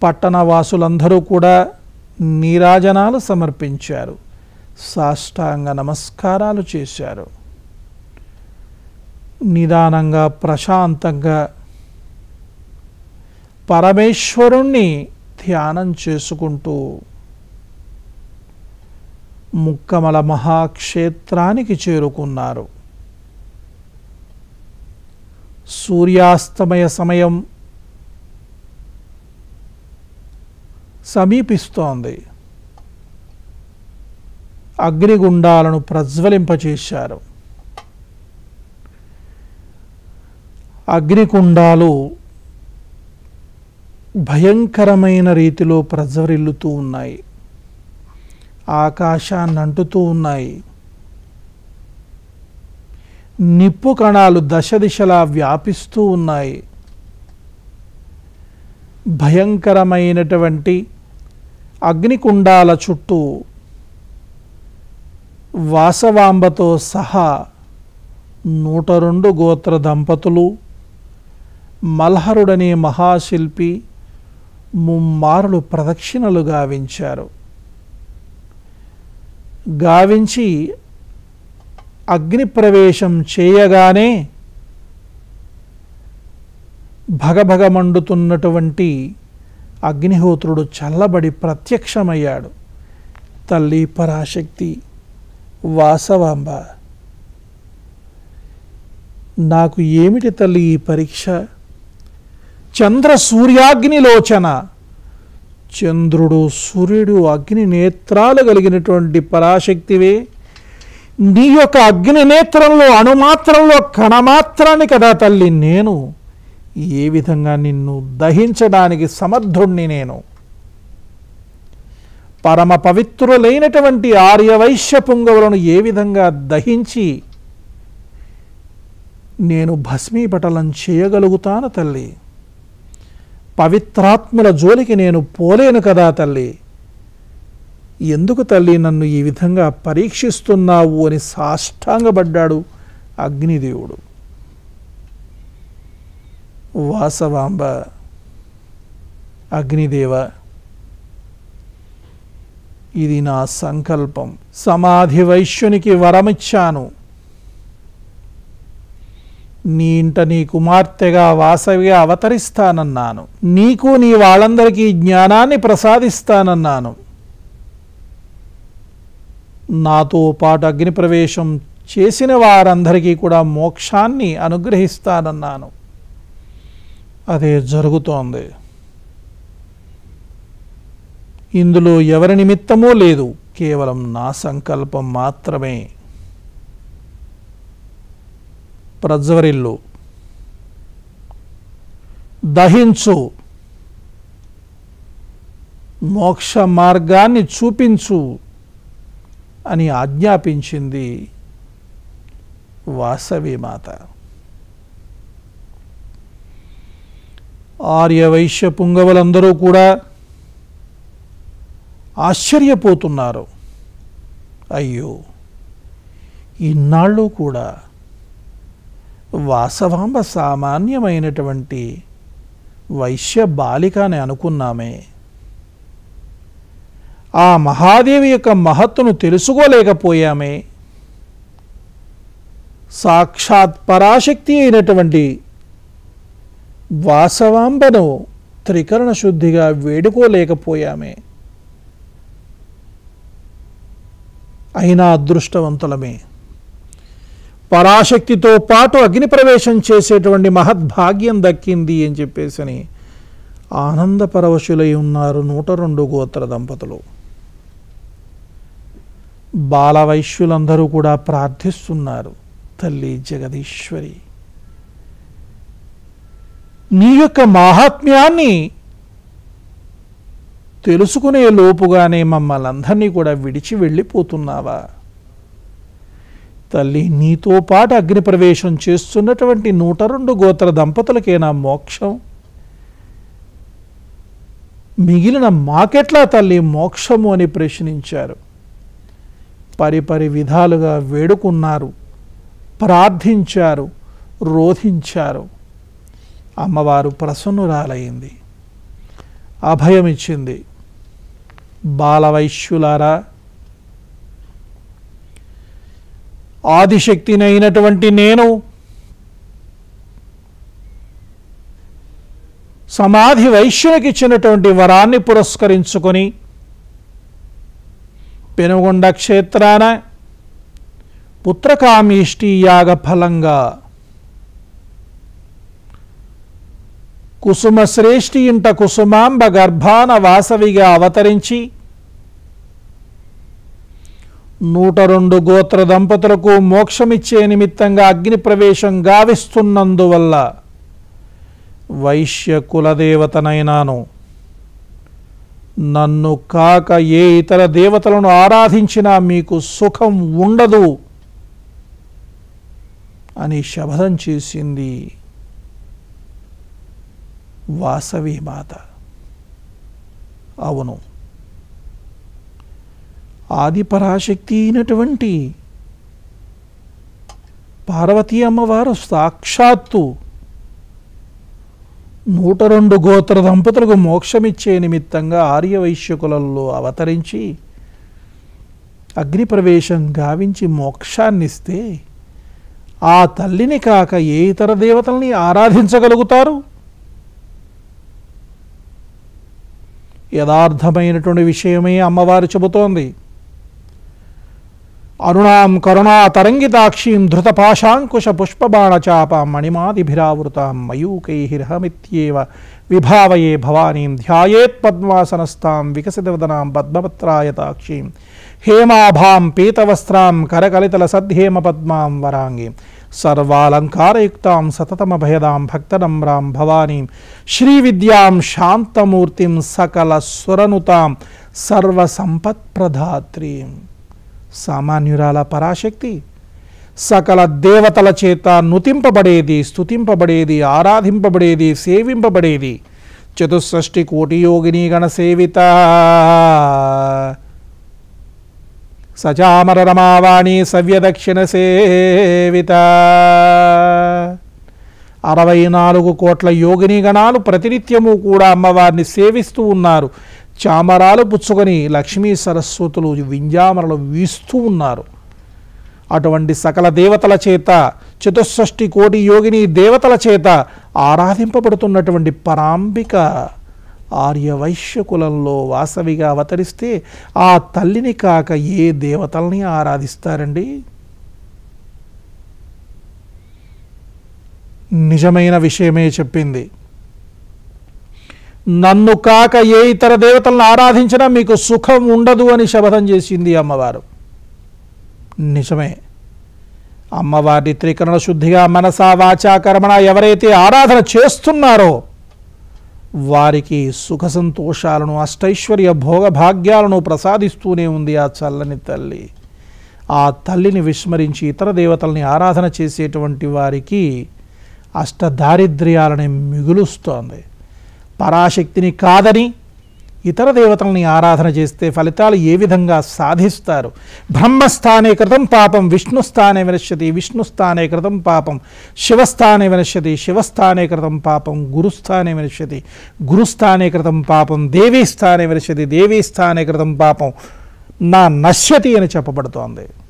పట్టణవాసులందరూ కూడా నీరాజనాలు సమర్పించారు సాష్టాంగ నమస్కారాలు చేశారు నిదానంగా ప్రశాంతంగా పరమేశ్వరుణ్ణి ధ్యానం చేసుకుంటూ ముక్కమల మహాక్షేత్రానికి చేరుకున్నారు సూర్యాస్తమయ సమయం సమీపిస్తోంది అగ్నిగుండాలను ప్రజ్వలింపచేశారు అగ్నికుండాలు భయంకరమైన రీతిలో ప్రజ్వరిల్లుతూ ఉన్నాయి ఆకాశాన్ని అంటుతూ ఉన్నాయి నిప్పు కణాలు దశ దిశలా వ్యాపిస్తూ ఉన్నాయి భయంకరమైనటువంటి అగ్నికుండాల చుట్టూ వాసవాంబతో సహా నూట రెండు గోత్ర దంపతులు మల్హరుడనే మహాశిల్పి ముమ్మారులు ప్రదక్షిణలు గావించారు గావించి అగ్ని ప్రవేశం చేయగానే భగభగ మండుతున్నటువంటి అగ్నిహోత్రుడు చల్లబడి ప్రత్యక్షమయ్యాడు తల్లి పరాశక్తి వాసవాంబ నాకు ఏమిటి తల్లి ఈ పరీక్ష చంద్ర సూర్యాగ్నిలోచన చంద్రుడు సూర్యుడు అగ్ని నేత్రాలు కలిగినటువంటి పరాశక్తివే నీ యొక్క అగ్ని నేత్రంలో అణుమాత్రంలో కణమాత్రాన్ని కదా తల్లి నేను ఏ విధంగా నిన్ను దహించడానికి సమర్థుణ్ణి నేను పరమ పవిత్రులైనటువంటి ఆర్యవైశ్య పుంగవులను ఏ విధంగా దహించి నేను భస్మీపటలం చేయగలుగుతాను తల్లి పవిత్రాత్ముల జోలికి నేను పోలేను కదా తల్లి ఎందుకు తల్లి నన్ను ఈ విధంగా పరీక్షిస్తున్నావు అని సాష్టాంగపడ్డాడు అగ్నిదేవుడు వాసవాంబ అగ్నిదేవ ఇది నా సంకల్పం సమాధి వైశ్యునికి వరమిచ్చాను నీ ఇంట నీ కుమార్తెగా వాసవిగా అవతరిస్తానన్నాను నీకు నీ వాళ్ళందరికీ జ్ఞానాన్ని ప్రసాదిస్తానన్నాను నాతో పాటు అగ్ని ప్రవేశం చేసిన వారందరికీ కూడా మోక్షాన్ని అనుగ్రహిస్తానన్నాను అదే జరుగుతోంది ఇందులో ఎవరి నిమిత్తమూ లేదు కేవలం నా సంకల్పం మాత్రమే ప్రజ్వరిల్లు దహించు మోక్ష మార్గాన్ని చూపించు అని ఆజ్ఞాపించింది వాసవి మాత ఆర్యవైశ్య పుంగవులందరూ కూడా ఆశ్చర్యపోతున్నారు అయ్యో ఇన్నాళ్ళు కూడా వాసవాంబ సామాన్యమైనటువంటి వైశ్య బాలిక అని అనుకున్నామే ఆ మహాదేవి యొక్క మహత్తును తెలుసుకోలేకపోయామే సాక్షాత్ పరాశక్తి అయినటువంటి వాసవాంబను త్రికరణ శుద్ధిగా వేడుకోలేకపోయామే అయినా అదృష్టవంతులమే పరాశక్తితో పాటు అగ్ని ప్రవేశం చేసేటువంటి మహద్భాగ్యం దక్కింది అని చెప్పేసి ఆనందపరవశులై ఉన్నారు నూట రెండు గోత్ర దంపతులు బాలవైశ్యులందరూ కూడా ప్రార్థిస్తున్నారు తల్లి జగదీశ్వరి నీ యొక్క మాహాత్మ్యాన్ని తెలుసుకునే లోపుగానే మమ్మల్ని అందరినీ కూడా విడిచి వెళ్ళిపోతున్నావా తల్లి నీతో పాటు అగ్ని ప్రవేశం చేస్తున్నటువంటి నూట రెండు గోత్ర దంపతులకేనా మోక్షం మిగిలిన మాకెట్లా తల్లి మోక్షము అని ప్రశ్నించారు పరిపరి విధాలుగా వేడుకున్నారు ప్రార్థించారు రోధించారు అమ్మవారు ప్రసన్నురాలయ్యింది అభయమిచ్చింది బాలవైశ్యులారా ఆదిశక్తినైనటువంటి నేను సమాధి వైశ్యునికి ఇచ్చినటువంటి వరాన్ని పురస్కరించుకొని పెనుగొండ క్షేత్రాన పుత్రకామేష్టి యాగ ఫలంగా కుసుమ శ్రేష్ఠి ఇంట కుసుమాంబ గర్భాన వాసవిగా అవతరించి నూట రెండు గోత్ర దంపతులకు మోక్షమిచ్చే నిమిత్తంగా అగ్ని ప్రవేశం గావిస్తున్నందువల్ల వైశ్య కులదేవతనైనాను నన్ను కాక ఏ ఇతర దేవతలను ఆరాధించినా మీకు సుఖం ఉండదు అని శపథం చేసింది వాసవి మాత అవును ఆదిపరాశక్తి అయినటువంటి పార్వతీ అమ్మవారు సాక్షాత్తు నూట రెండు గోత్ర దంపతులకు మోక్షమిచ్చే నిమిత్తంగా ఆర్యవైశ్యకులలో అవతరించి అగ్నిప్రవేశం గావించి మోక్షాన్నిస్తే ఆ తల్లిని కాక ఏ ఇతర దేవతల్ని ఆరాధించగలుగుతారు యథార్థమైనటువంటి విషయమే అమ్మవారు చెబుతోంది అరుణాం కరుణా తరంగితాక్షీం ధృతపాశాంకుశ పుష్పబాణచాపాం మణిమాదిభిరావృతాం మయూకైర్హమిత్యేవ విభావయే భవానీం ధ్యాయేత్ పద్మాసనస్తాం వికసితవదనాం పద్మపత్రాయతాక్షీం హేమాభాం పీతవస్త్రాం కరకలితల సద్ధేమ పద్మాం వరాంగీం సర్వాలంకారయుక్తాం సతతమభయదాం భక్తనమ్రాం భవానీం శ్రీవిద్యాం శాంతమూర్తిం సకల సురనుతాం సర్వసంపత్ప్రధాత్రీం సామాన్యురాల పరాశక్తి సకల దేవతల చేత నుతింపబడేది స్తుతింపబడేది ఆరాధింపబడేది సేవింపబడేది చతుషష్టి కోటి యోగిని గణ సేవిత సచామర రమావాణి సవ్యదక్షిణ సేవిత అరవై నాలుగు కోట్ల యోగిని గణాలు ప్రతినిత్యము కూడా అమ్మవారిని సేవిస్తూ ఉన్నారు చామరాలు పుచ్చుకొని లక్ష్మీ సరస్వతులు వింజామరలు వీస్తూ ఉన్నారు అటువంటి సకల దేవతల చేత చతుషష్టి కోటి యోగిని దేవతల చేత ఆరాధింపబడుతున్నటువంటి పరాంబిక ఆర్యవైశ్య కులంలో వాసవిగా అవతరిస్తే ఆ తల్లిని కాక ఏ దేవతల్ని ఆరాధిస్తారండి నిజమైన విషయమే చెప్పింది నన్ను కాక ఏ ఇతర దేవతలను ఆరాధించినా మీకు సుఖం ఉండదు అని శపథం చేసింది అమ్మవారు నిజమే అమ్మవారి త్రికరణ శుద్ధిగా మనసా వాచా కర్మణ ఎవరైతే ఆరాధన చేస్తున్నారో వారికి సుఖ సంతోషాలను అష్టైశ్వర్య భోగ భాగ్యాలను ప్రసాదిస్తూనే ఉంది ఆ చల్లని తల్లి ఆ తల్లిని విస్మరించి ఇతర దేవతల్ని ఆరాధన చేసేటువంటి వారికి అష్టదారిద్ర్యాలని మిగులుస్తోంది పరాశక్తిని కాదని ఇతర దేవతల్ని ఆరాధన చేస్తే ఫలితాలు ఏ విధంగా సాధిస్తారు బ్రహ్మస్థానే కృతం పాపం విష్ణుస్థానే వినశ్యతి విష్ణుస్థానే కృతం పాపం శివస్థానే వినశ్యతి శివస్థానే కృతం పాపం గురుస్థానే వినశ్యతి గురుస్థానే కృతం పాపం దేవీ స్థానే వినశ్యతి దేవీ స్థానే కృతం పాపం నా నశ్యతి అని చెప్పబడుతోంది